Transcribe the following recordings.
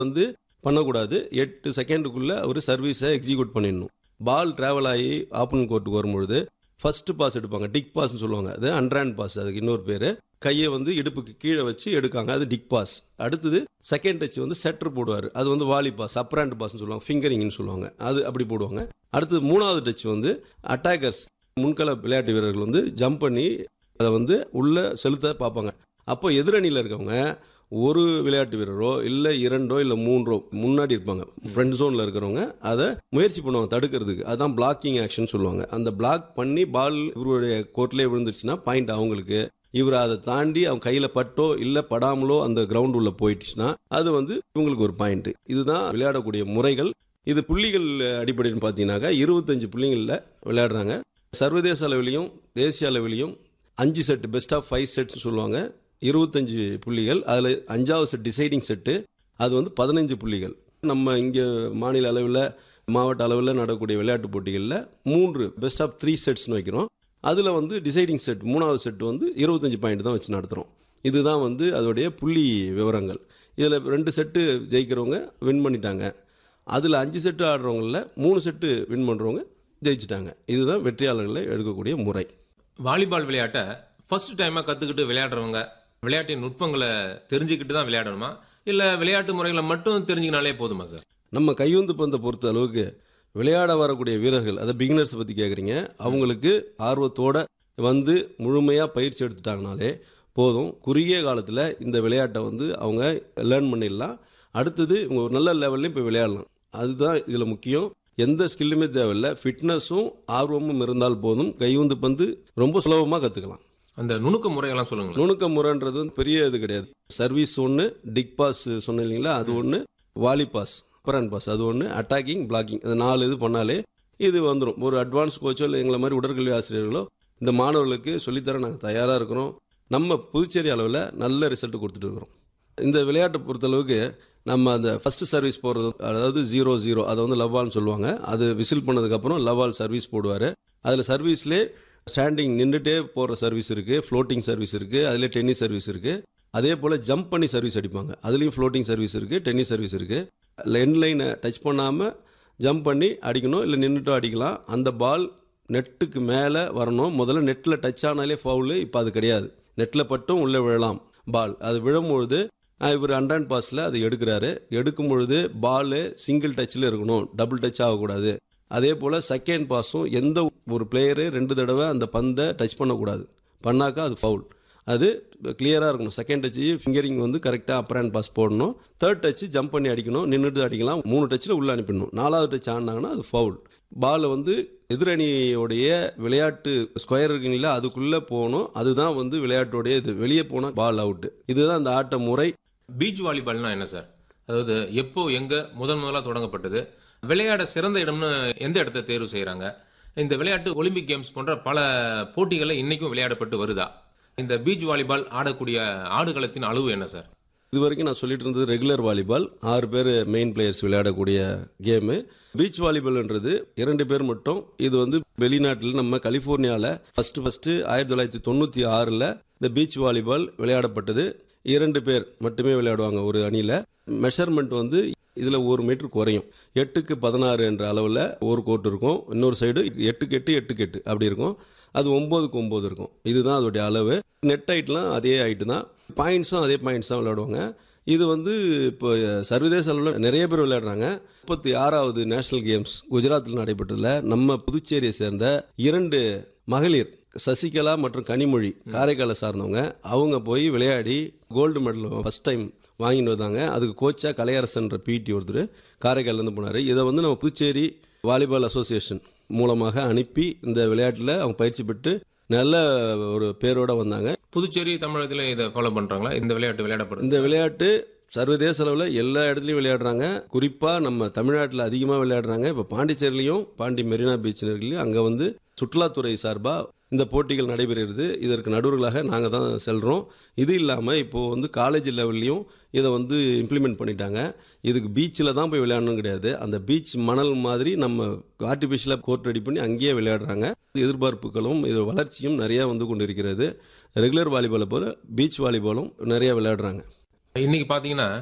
வந்து பண்ணக்கூடாது எட்டு செகண்டுக்குள்ளே அவர் சர்வீஸை எக்ஸிக்யூட் பண்ணிடணும் பால் ட்ராவல் ஆகி ஆப்பன் கோர்ட்டுக்கு வரும்பொழுது ஃபர்ஸ்ட் பாஸ் எடுப்பாங்க டிக் பாஸ்னு சொல்லுவாங்க அது அண்ட்ரான் பாஸ் அதுக்கு இன்னொரு பேர் கையை வந்து இடுப்புக்கு கீழே வச்சு எடுக்காங்க அது டிக் பாஸ் அடுத்தது செகண்ட் டச் வந்து செட்டர் போடுவார் அது வந்து வாலி பாஸ் அப்ராண்ட் பாஸ்னு சொல்லுவாங்க ஃபிங்கரிங்னு சொல்லுவாங்க அது அப்படி போடுவாங்க அடுத்தது மூணாவது டச் வந்து அட்டாக்கர்ஸ் முன்கள விளையாட்டு வீரர்கள் வந்து ஜம்ப் பண்ணி அதை வந்து உள்ள செலுத்த பார்ப்பாங்க அப்போ எதிரணியில் இருக்கவங்க ஒரு விளையாட்டு வீரரோ இல்லை இரண்டோ இல்லை மூன்றோ முன்னாடி இருப்பாங்க ஃப்ரண்ட் ஜோனில் இருக்கிறவங்க அதை முயற்சி பண்ணுவாங்க தடுக்கிறதுக்கு அதான் பிளாக்கிங் ஆக்ஷன் சொல்லுவாங்க அந்த பிளாக் பண்ணி பால் இவருடைய கோர்ட்லேயே விழுந்துருச்சுன்னா பாயிண்ட் அவங்களுக்கு இவர் அதை தாண்டி அவங்க கையில் பட்டோ இல்லை படாமலோ அந்த கிரவுண்ட் உள்ள போயிடுச்சுன்னா அது வந்து இவங்களுக்கு ஒரு பாயிண்ட் இதுதான் விளையாடக்கூடிய முறைகள் இது புள்ளிகள் அடிப்படையில் பார்த்தீங்கன்னாக்கா இருபத்தஞ்சு புள்ளிகளில் விளையாடுறாங்க சர்வதேச அளவிலையும் தேசிய அளவிலையும் அஞ்சு set best of five sets சொல்லுவாங்க இருபத்தஞ்சு புள்ளிகள் அதில் அஞ்சாவது செட் டிசைடிங் செட்டு அது வந்து பதினஞ்சு புள்ளிகள் நம்ம இங்கே மாநில அளவில் மாவட்ட அளவில் நடக்கக்கூடிய விளையாட்டு போட்டிகளில் மூன்று பெஸ்ட் ஆஃப் த்ரீ செட்ஸ்னு வைக்கிறோம் அதில் வந்து டிசைடிங் செட் மூணாவது செட் வந்து இருபத்தஞ்சு பாயிண்ட் தான் வச்சு நடத்துகிறோம் இதுதான் வந்து அதோடைய புள்ளி விவரங்கள் இதில் ரெண்டு செட்டு ஜெயிக்கிறவங்க வின் பண்ணிட்டாங்க அதில் அஞ்சு செட்டு ஆடுறவங்களில் மூணு செட்டு வின் பண்ணுறவங்க ஜெயிச்சிட்டாங்க இதுதான் வெற்றியாளர்களை எடுக்கக்கூடிய முறை வாலிபால் விளையாட்டை ஃபர்ஸ்ட் டைமாக கற்றுக்கிட்டு விளையாடுறவங்க விளையாட்டின் நுட்பங்களை தெரிஞ்சுக்கிட்டு தான் விளையாடணுமா இல்லை விளையாட்டு முறைகளை மட்டும் தெரிஞ்சுக்கினாலே போதுமா சார் நம்ம கையுந்து பந்தை பொறுத்த அளவுக்கு விளையாட வரக்கூடிய வீரர்கள் அதை பிகினர்ஸ் பற்றி கேட்குறீங்க அவங்களுக்கு ஆர்வத்தோட வந்து முழுமையாக பயிற்சி எடுத்துட்டாங்கனாலே போதும் குறுகிய காலத்தில் இந்த விளையாட்டை வந்து அவங்க லேர்ன் பண்ணிடலாம் அடுத்தது இவங்க ஒரு நல்ல லெவல்லையும் இப்போ விளையாடலாம் அதுதான் இதில் முக்கியம் எந்த ஸ்கில்லுமே தேவையில்லை ஃபிட்னஸும் ஆர்வமும் இருந்தால் போதும் கையுந்து பந்து ரொம்ப சுலபமாக கற்றுக்கலாம் அந்த நுணுக்க முறைகள்லாம் சொல்லுங்களேன் நுணுக்க முறைன்றது வந்து பெரிய இது கிடையாது சர்வீஸ் ஒன்று டிக் பாஸ் சொன்னேன் இல்லைங்களா அது ஒன்று வாலி பாஸ் அப்பரன் பாஸ் அது ஒன்று அட்டாக்கிங் பிளாக்கிங் அது நாலு இது பண்ணாலே இது வந்துடும் ஒரு அட்வான்ஸ் கோச்சோ இல்லை எங்களை மாதிரி உடற்கல்வி ஆசிரியர்களோ இந்த மாணவர்களுக்கு சொல்லித்தர நாங்கள் தயாராக இருக்கிறோம் நம்ம புதுச்சேரி அளவில் நல்ல ரிசல்ட் கொடுத்துட்டு இருக்கிறோம் இந்த விளையாட்டை பொறுத்தளவுக்கு நம்ம அந்த ஃபர்ஸ்ட் சர்வீஸ் போடுறது அதாவது ஜீரோ ஜீரோ அதை வந்து லவ்வால்னு சொல்லுவாங்க அது விசில் பண்ணதுக்கப்புறம் லவ்வால் சர்வீஸ் போடுவார் அதில் சர்வீஸ்லேயே ஸ்டாண்டிங் நின்றுட்டே போகிற சர்வீஸ் இருக்குது ஃப்ளோட்டிங் சர்வீஸ் இருக்குது அதில் டென்னிஸ் சர்வீஸ் இருக்குது அதே போல் ஜம்ப் பண்ணி சர்வீஸ் அடிப்பாங்க அதுலேயும் ஃப்ளோட்டிங் சர்வீஸ் இருக்குது டென்னிஸ் சர்வீஸ் இருக்குது எண்ட் லைனை டச் பண்ணாமல் ஜம்ப் பண்ணி அடிக்கணும் இல்லை நின்றுட்டும் அடிக்கலாம் அந்த பால் நெட்டுக்கு மேலே வரணும் முதல்ல நெட்டில் டச் ஆனாலே ஃபவுலு இப்போ அது கிடையாது நெட்டில் பட்டும் உள்ளே விழலாம் பால் அது விழும்பொழுது இவர் அண்டான் பாஸில் அது எடுக்கிறாரு எடுக்கும் பொழுது பால் சிங்கிள் டச்சில் இருக்கணும் டபுள் டச் ஆகக்கூடாது அதே போல் செகண்ட் பாஸும் எந்த ஒரு பிளேயரு ரெண்டு தடவை அந்த பந்தை டச் பண்ணக்கூடாது பண்ணாக்கா அது ஃபவுல் அது கிளியராக இருக்கணும் செகண்ட் டச்சு ஃபிங்கரிங் வந்து கரெக்டாக அப்ரான் பாஸ் போடணும் தேர்ட் டச்சு ஜம்ப் பண்ணி அடிக்கணும் நின்றுட்டு அடிக்கலாம் மூணு டச்சில் உள்ளே அனுப்பிடணும் நாலாவது டச் ஆடினாங்கன்னா அது ஃபவுல் பால் வந்து எதிரணியோடைய விளையாட்டு ஸ்கொயர் இருக்குங்களா அதுக்குள்ளே போகணும் அதுதான் வந்து விளையாட்டோடைய இது வெளியே போனால் பால் அவுட்டு இதுதான் அந்த ஆட்ட முறை பீச் வாலிபால்னா என்ன சார் அதாவது எப்போ எங்க முதன் முதலாக தொடங்கப்பட்டது விளையாட சிறந்த இடம்னு எந்த இடத்த தேர்வு செய்கிறாங்க இந்த விளையாட்டு ஒலிம்பிக் கேம்ஸ் போன்ற பல போட்டிகளில் இன்னைக்கும் விளையாடப்பட்டு வருதா இந்த பீச் வாலிபால் ஆடக்கூடிய ஆடுகளத்தின் அளவு என்ன சார் இது வரைக்கும் நான் சொல்லிட்டு இருந்தது ரெகுலர் வாலிபால் ஆறு பேர் மெயின் பிளேயர்ஸ் விளையாடக்கூடிய கேமு பீச் வாலிபால்ன்றது இரண்டு பேர் மட்டும் இது வந்து வெளிநாட்டில் நம்ம கலிஃபோர்னியாவில் ஃபஸ்ட்டு ஃபஸ்ட்டு ஆயிரத்தி தொள்ளாயிரத்தி தொண்ணூற்றி ஆறில் இந்த பீச் வாலிபால் விளையாடப்பட்டது இரண்டு பேர் மட்டுமே விளையாடுவாங்க ஒரு அணியில் மெஷர்மெண்ட் வந்து இதில் ஒரு மீட்டர் குறையும் எட்டுக்கு பதினாறு என்ற அளவில் ஒரு கோட் இருக்கும் இன்னொரு சைடு எட்டுக்கு எட்டு எட்டுக்கு எட்டு அப்படி இருக்கும் அது ஒம்போதுக்கு ஒம்பது இருக்கும் இதுதான் அதோடைய அளவு நெட் ஹைட்லாம் அதே ஹைட்டு தான் பாயிண்ட்ஸும் அதே பாயிண்ட்ஸ் தான் விளையாடுவாங்க இது வந்து இப்போ சர்வதேச அளவில் நிறைய பேர் விளையாடுறாங்க முப்பத்தி ஆறாவது நேஷனல் கேம்ஸ் குஜராத்தில் நடைபெற்றதில் நம்ம புதுச்சேரியை சேர்ந்த இரண்டு மகளிர் சசிகலா மற்றும் கனிமொழி காரைக்காலை சார்ந்தவங்க அவங்க போய் விளையாடி கோல்டு மெடல் ஃபஸ்ட் டைம் வாங்கிட்டு வந்தாங்க அதுக்கு கோச்சாக கலையரசன்ற பிடி ஒருத்தர் காரைக்கால்லேருந்து போனார் இதை வந்து நம்ம புதுச்சேரி வாலிபால் அசோசியேஷன் மூலமாக அனுப்பி இந்த விளையாட்டில் அவங்க பயிற்சி பெற்று நல்ல ஒரு பேரோட வந்தாங்க புதுச்சேரி தமிழகத்தில் இதை ஃபாலோ பண்றாங்களா இந்த விளையாட்டு விளையாடப்படுது இந்த விளையாட்டு சர்வதேச அளவில் எல்லா இடத்துலையும் விளையாடுறாங்க குறிப்பாக நம்ம தமிழ்நாட்டில் அதிகமாக விளையாடுறாங்க இப்போ பாண்டிச்சேரிலையும் பாண்டி மெரினா பீச் இருக்குல்லையும் அங்கே வந்து சுற்றுலாத்துறை சார்பாக இந்த போட்டிகள் நடைபெறுகிறது இதற்கு நடுவர்களாக நாங்கள் தான் செல்கிறோம் இது இல்லாமல் இப்போது வந்து காலேஜ் லெவல்லையும் இதை வந்து இம்ப்ளிமெண்ட் பண்ணிட்டாங்க இதுக்கு பீச்சில் தான் போய் விளையாடணும் கிடையாது அந்த பீச் மணல் மாதிரி நம்ம ஆர்டிஃபிஷியலாக கோர்ட் ரெடி பண்ணி அங்கேயே விளையாடுறாங்க எதிர்பார்ப்புகளும் இது வளர்ச்சியும் நிறையா வந்து கொண்டு இருக்கிறது ரெகுலர் வாலிபாலை போல பீச் வாலிபாலும் நிறையா விளையாடுறாங்க இன்னைக்கு பார்த்தீங்கன்னா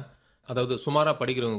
அதாவது சுமாரா படிக்கிறவங்க